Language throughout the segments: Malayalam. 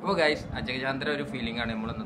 അപ്പോൾ ഗൈസ് അജയചാന്ദ്ര ഒരു ഫീലിംഗ് ആണ് നമ്മളൊന്ന്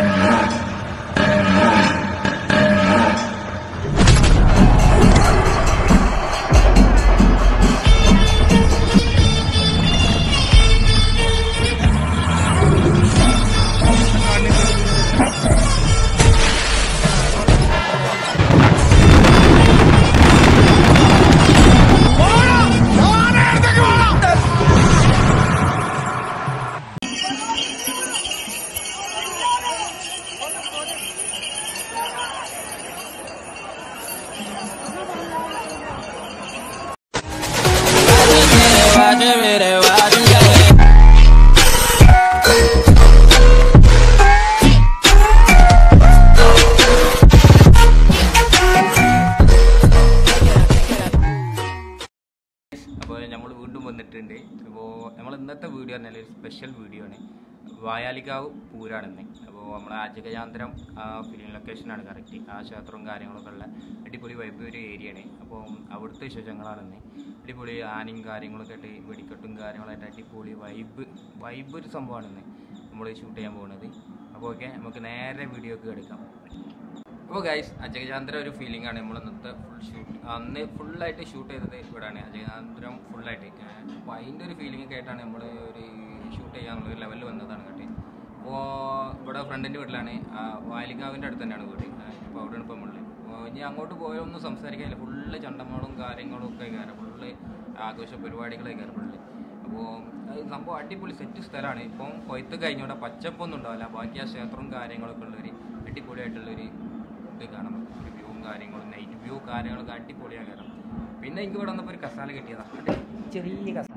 അപ്പോൾ നമ്മൾ വീണ്ടും വന്നിട്ടുണ്ട് അപ്പോൾ നമ്മൾ ഇന്നത്തെ വീഡിയോ പറഞ്ഞാൽ ഒരു സ്പെഷ്യൽ വീഡിയോ ആണ് വായാലിക്കാവ് പൂരാണെന്ന് അപ്പോൾ നമ്മളെ അജഗജാന്തരം ഫിലിം ലൊക്കേഷനാണ് കറക്റ്റ് ആ ക്ഷേത്രവും കാര്യങ്ങളൊക്കെ ഉള്ള അടിപൊളി വൈബ് ഒരു ഏരിയയാണ് അപ്പോൾ അവിടുത്തെ വിശേഷങ്ങളാണെന്ന് അടിപൊളി ആനയും കാര്യങ്ങളൊക്കെ ആയിട്ട് വെടിക്കെട്ടും കാര്യങ്ങളായിട്ട് അടിപൊളി വൈബ് വൈബ് ഒരു സംഭവമാണെന്ന് നമ്മൾ ഷൂട്ട് ചെയ്യാൻ പോകുന്നത് അപ്പോൾ ഓക്കെ നമുക്ക് നേരെ വീഡിയോക്ക് എടുക്കാം അപ്പോൾ ഗൈസ് അജയചാന്ദ്ര ഒരു ഫീലിംഗ് ആണ് നമ്മൾ ഇന്നത്തെ ഫുൾ ഷൂട്ട് അന്ന് ഫുള്ളായിട്ട് ഷൂട്ട് ചെയ്തത് ഇവിടെയാണ് അജയചാന്ദ്രം ഫുള്ളായിട്ട് അപ്പോൾ അതിൻ്റെ ഒരു ഫീലിംഗ് ഒക്കെ ആയിട്ടാണ് നമ്മൾ ഒരു ഷൂട്ട് ചെയ്യാനുള്ള ഒരു ലെവലിൽ വന്നതാണ് കേട്ടോ അപ്പോൾ ഇവിടെ ഫ്രണ്ടിൻ്റെ വീട്ടിലാണ് ആ, വാലിക്കാവിൻ്റെ അടുത്ത് തന്നെയാണ് വീട് അപ്പോൾ അവിടെയാണ് ഇപ്പോൾ നമ്മളുള്ളത് അപ്പോൾ ഇനി അങ്ങോട്ട് പോയൊന്നും സംസാരിക്കാനില്ല ഫുള്ള് ചണ്ടമാളും കാര്യങ്ങളും ഒക്കെ കയറാം ഫുള്ള് ആഘോഷ പരിപാടികളൊക്കെ കയറാം ഫുള്ള് അപ്പോൾ അത് സംഭവം അടിപൊളി സെറ്റ് സ്ഥലമാണ് ഇപ്പം കൊയ്ത്ത് കഴിഞ്ഞോടെ പച്ചപ്പൊന്നും ഉണ്ടാവില്ല ബാക്കി ആ ക്ഷേത്രവും കാര്യങ്ങളൊക്കെ ഉള്ളൊരു അടിപൊളിയായിട്ടുള്ളൊരു ഇത് കാണാൻ പറ്റും ഒരു വ്യൂവും കാര്യങ്ങളും നൈറ്റ് വ്യൂ കാര്യങ്ങളൊക്കെ അടിപൊളിയാണ് കാരണം പിന്നെ എനിക്ക് ഇവിടെ വന്നപ്പോൾ ഒരു കസാല കിട്ടിയതാ അടി ചെറിയ കസാല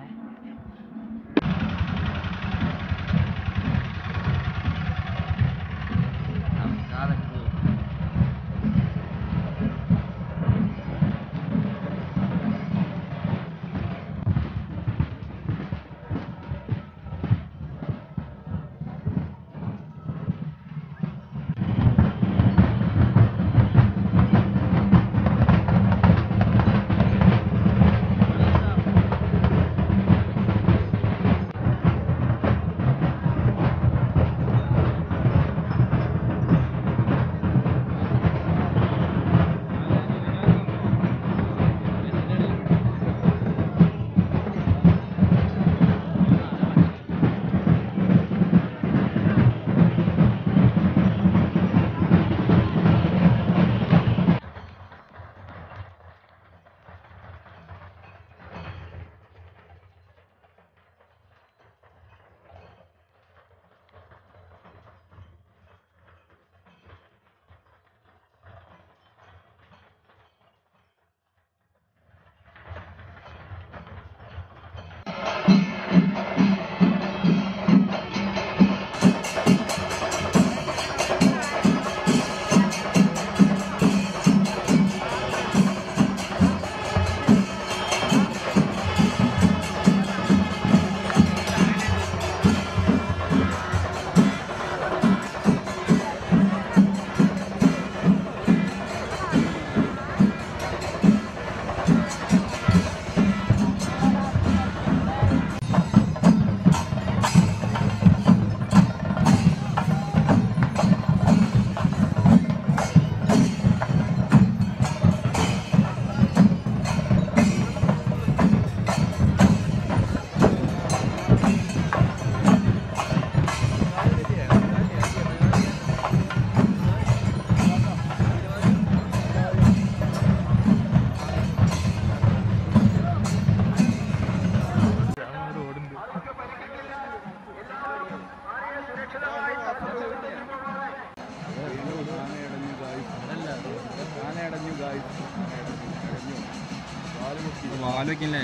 വാലൊക്കെയല്ലേ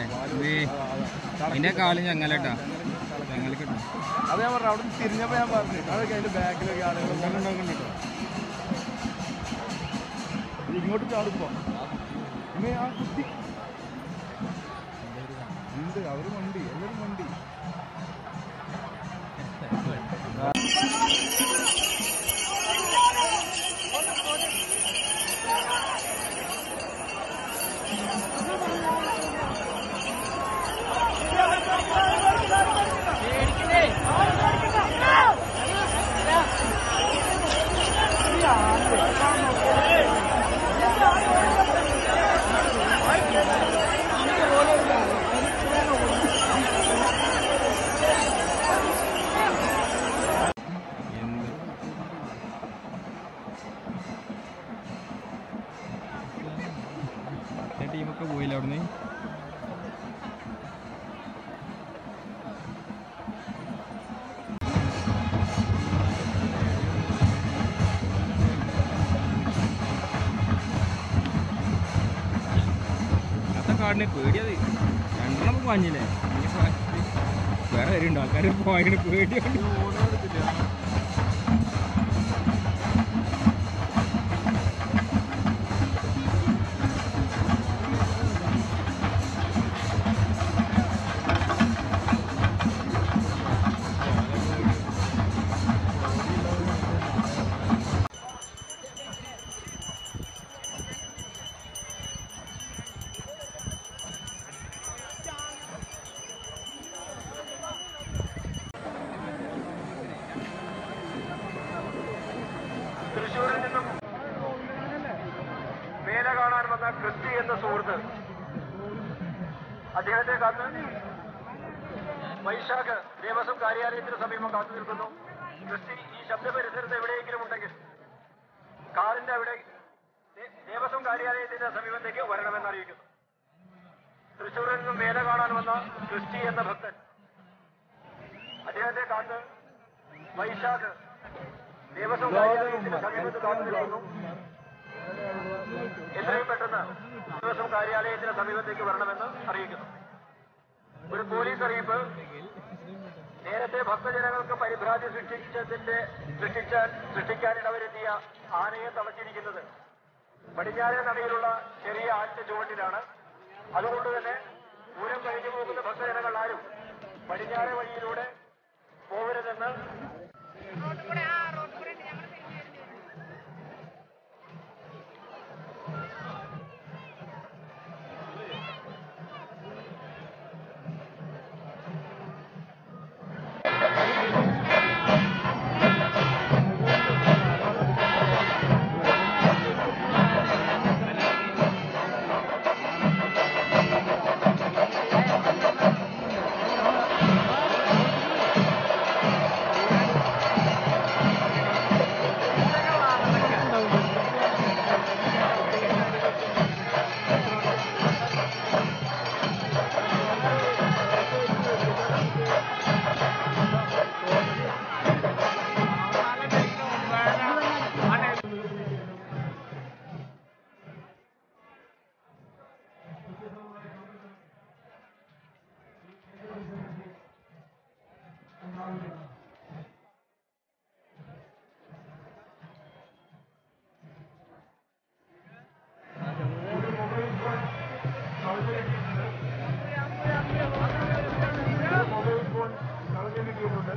അതിന്റെ കാലും ചങ്ങലട്ടാ ചങ്ങല കിട്ടും അത് ഞാൻ പറഞ്ഞു അവിടെ തിരിഞ്ഞപ്പോ ഞാൻ പറഞ്ഞു അതൊക്കെ അതിന്റെ ബാക്കിലൊക്കെ ആളുകൾ ഇങ്ങോട്ട് ചാടുമ്പോ ഇന്ന് ആ കുത്തി ഉണ്ട് അവര് മണ്ടി എല്ലാവരും മണ്ടി പേടിക്കണ്ടേ ടീമൊക്കെ പോയില്ല അവിടുന്ന് ഇന്നത്തെ കാടിനെ പേടിയത് രണ്ടെണ്ണം പാഞ്ഞില്ലേ ഇനിയിപ്പോ വേറെ വരുന്നുണ്ട് ആൾക്കാർ പോയതിന് പേടിയുണ്ട് തൃശ്ശൂരിൽ നിന്നും വേല കാണാൻ വന്ന ക്രിസ്റ്റി എന്ന സുഹൃത്ത് അദ്ദേഹത്തെ കാത്ത് വൈശാഖ് ദേവസ്വം കാര്യാലയത്തിന് സമീപം കാത്തു നിൽക്കുന്നു ക്രിസ്റ്റി ഈ ശബ്ദ പരിസരത്ത് എവിടെയെങ്കിലും ഉണ്ടെങ്കിൽ കാറിന്റെ അവിടെ ദേ- ദേവസ്വം കാര്യാലയത്തിന്റെ സമീപത്തേക്ക് വരണമെന്ന് അറിയിക്കുന്നു തൃശ്ശൂരിൽ നിന്നും വേല കാണാൻ വന്ന ക്രിസ്റ്റി എന്ന ഭക്തൻ അദ്ദേഹത്തെ കാത്ത് വൈശാഖ് ദേവസ്വം കാര്യാലയത്തിന്റെ സമീപത്ത് കാത്തു നിൽക്കുന്നു എത്രയും പെട്ടെന്ന് ദേവസ്വം കാര്യാലയത്തിന് സമീപത്തേക്ക് വരണമെന്ന് അറിയിക്കുന്നു ഒരു പോലീസ് അറിയിപ്പ് നേരത്തെ ഭക്തജനങ്ങൾക്ക് പരിഭ്രാന്തി സൃഷ്ടിച്ചതിന്റെ സൃഷ്ടിച്ച സൃഷ്ടിക്കാനിടവരെത്തിയ ആനയെ തളച്ചിരിക്കുന്നത് പടിഞ്ഞാറേ നടയിലുള്ള ചെറിയ ആറ്റ ചുവട്ടിലാണ് അതുകൊണ്ട് തന്നെ പൂരം കഴിഞ്ഞു പോകുന്ന ഭക്തജനങ്ങൾ ആരും പടിഞ്ഞാറേ വഴിയിലൂടെ പോകരുതെന്ന് മൊബൈൽ ഫോൺ കളഞ്ഞു കിട്ടിയിട്ടുണ്ട്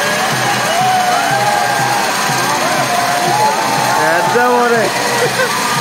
എന്താ പോലെ